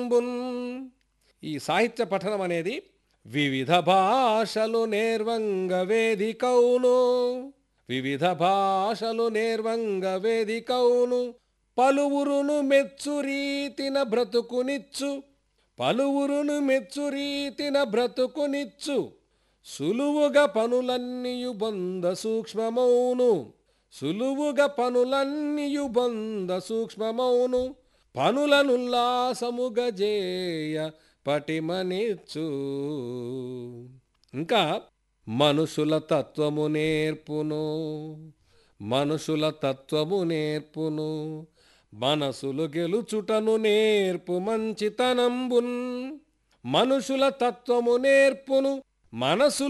తనంబున్ ఈ సాహిత్య పఠనం అనేది వివిధ భాషలు నేర్వంగ వేదికౌను వివిధ భాషలు నేర్వంగ వేదికౌను పలువురును మెచ్చు రీతిన బ్రతుకునిచ్చు పలువురును మెచ్చు రీతిన బ్రతుకునిచ్చు సులువుగా పనులన్నీయు బొంద సూక్ష్మమౌను సులువుగా పనులన్నీయు బొంద సూక్ష్మమౌను పనులనుల్లాసముగ జేయ పటిమనిచ్చు ఇంకా మనుషుల తత్వము నేర్పును మనుషుల తత్వము నేర్పును మనసులు గెలుచుటను నేర్పు మంచితనంబున్ మనుషుల తత్వము నేర్పును మనసులు